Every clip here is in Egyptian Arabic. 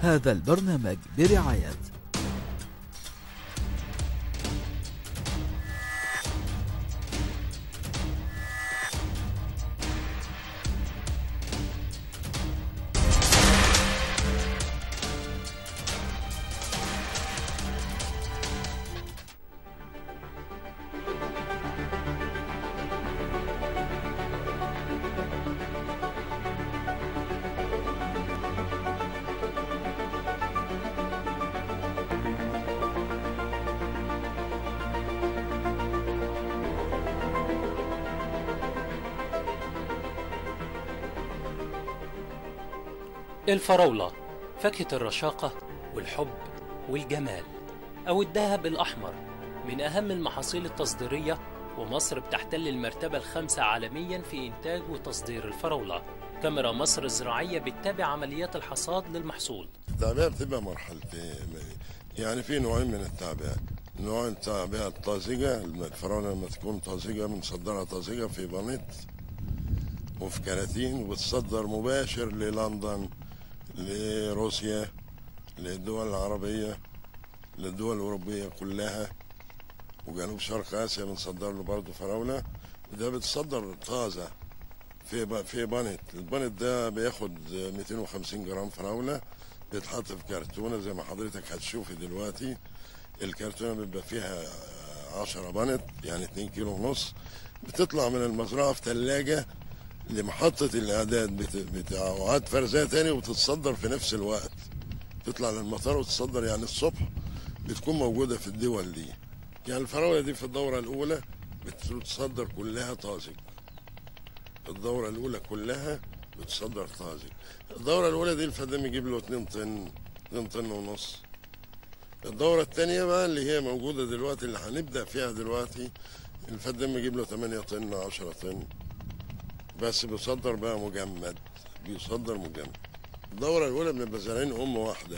هذا البرنامج برعاية الفراولة فاكهة الرشاقة والحب والجمال أو الذهب الأحمر من أهم المحاصيل التصديرية ومصر بتحتل المرتبة الخامسة عالميا في إنتاج وتصدير الفراولة كاميرا مصر الزراعية بتتابع عمليات الحصاد للمحصول التعبئة بتبقى مرحلتين يعني في نوعين من التعبئة نوع التعبئة الطازجة الفراولة لما تكون طازجة بنصدرها طازجة في بانيت وفي كراتين وبتصدر مباشر للندن لروسيا للدول العربية للدول الأوروبية كلها وجنوب شرق آسيا بنصدر له برضه فراولة وده بتصدر طازة في ب- في بانت البانت ده بياخد 250 جرام فراولة بيتحط في كرتونة زي ما حضرتك هتشوفي دلوقتي الكرتونة بيبقى فيها 10 بانت يعني 2 كيلو ونص بتطلع من المزرعة في ثلاجة لمحطة الإعداد بت- بتاع وعاد فرزها تاني وتتصدر في نفس الوقت تطلع للمطار وتصدر يعني الصبح بتكون موجودة في الدول دي يعني الفراولة دي في الدورة الأولى بتتصدر كلها طازج الدورة الأولى كلها بتصدر طازج الدورة الأولى دي الفدان يجيب له 2 طن 2 طن ونص الدورة الثانية بقى اللي هي موجودة دلوقتي اللي هنبدأ فيها دلوقتي الفدان يجيب له 8 طن 10 طن بس بيصدر بقى مجمد بيصدر مجمد الدورة الأولى بنبقى زارعين أم واحدة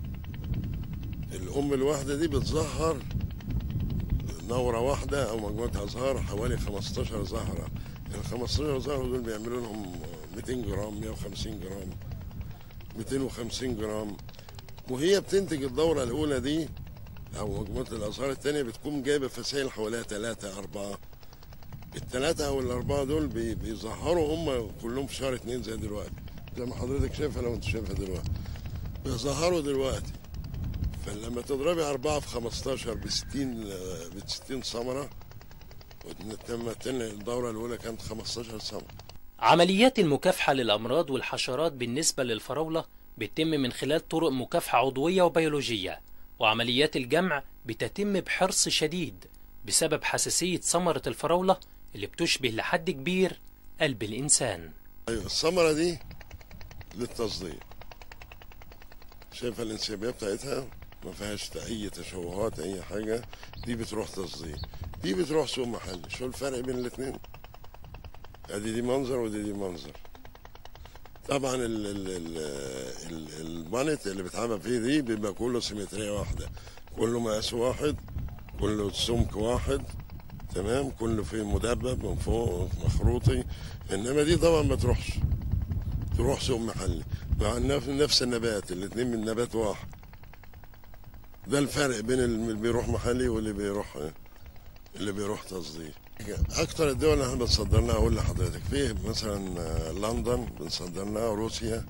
الأم الواحدة دي بتظهر نورة واحدة أو مجموعة أزهار حوالي 15 زهرة ال 15 زهرة دول بيعملوا لهم 200 جرام 150 جرام 250 جرام وهي بتنتج الدورة الأولى دي أو مجموعة الأزهار التانية بتكون جايبة فسائل حواليها ثلاثة أربعة الثلاثة أو الأربعة دول بي- بيظهروا هم كلهم في شهر اتنين زي دلوقتي زي ما حضرتك شايفها لو أنت شايفها دلوقتي بيظهروا دلوقتي فلما تضربي أربعة في 15 ب 60 ب 60 ثمرة وتم الدورة الأولى كانت 15 ثمرة عمليات المكافحة للأمراض والحشرات بالنسبة للفراولة بتتم من خلال طرق مكافحة عضوية وبيولوجية وعمليات الجمع بتتم بحرص شديد بسبب حساسية ثمرة الفراولة اللي بتشبه لحد كبير قلب الإنسان أيوة الثمرة دي للتصدير شايفة الانسيابية بتاعتها ما فيهاش أي تشوهات أي حاجة دي بتروح تصدير دي بتروح سوق محلي شو الفرق بين الاتنين ادي دي منظر ودي دي منظر طبعا ال ال ال ال البانت اللي بيتعمل فيه دي بيبقى كله سيمترية واحدة كله مقاس واحد كله سمك واحد تمام كله فيه مدبب من فوق مخروطي انما دي طبعا ما تروحش تروح سوق محلي مع النف- نفس النبات الاتنين من نبات واحد ده الفرق بين اللي بيروح محلي واللي بيروح اللي بيروح تصدير اكتر الدول اللي احنا بنصدر لها اقول لحضرتك فيه مثلا آه، لندن بنصدر لها روسيا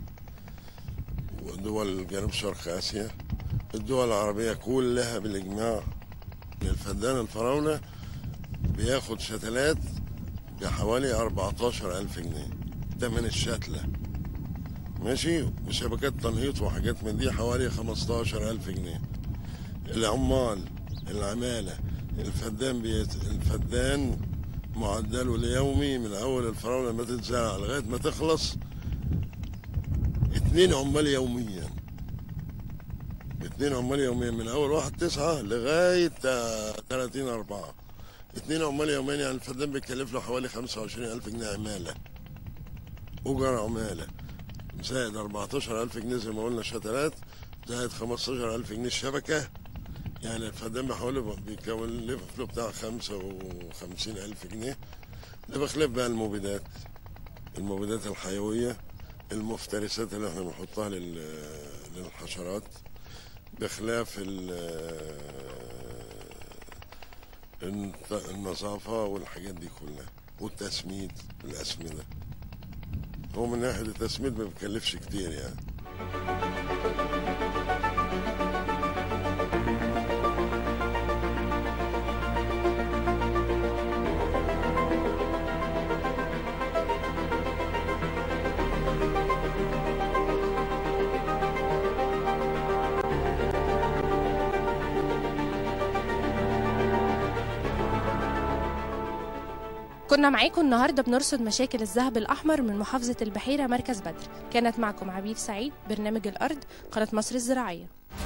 ودول جنوب شرق اسيا الدول العربيه كلها بالاجماع الفدان الفراوله بياخد شتلات بحوالي 14000 جنيه ده من الشتله ماشي وشبكات تنهيط وحاجات من دي حوالي 15000 جنيه العمال العمالة الفدان بيت الفدان معدله اليومي من أول الفراولة لما تتزرع لغاية ما تخلص اتنين عمال يوميا اتنين عمال يوميا من أول واحد تسعة لغاية آه، 30 أربعة اتنين عمال يوميا يعني الفدان بيكلف له حوالي 25000 جنيه عمالة أجر عمالة زائد 14000 جنيه زي ما قلنا شتلات زائد 15000 جنيه الشبكة يعني الفدان بحوالي بيكون له له بتاع 55000 جنيه ده بخلاف بقى المبيدات المبيدات الحيوية المفترسات اللي احنا بنحطها لل- للحشرات بخلاف ال- النت- النظافة والحاجات دي كلها والتسميد الأسمدة هو من ناحية التسميد ما بيكلفش كتير يعني كنا معاكم النهارده بنرصد مشاكل الذهب الأحمر من محافظة البحيرة مركز بدر كانت معكم عبير سعيد برنامج الأرض قناة مصر الزراعية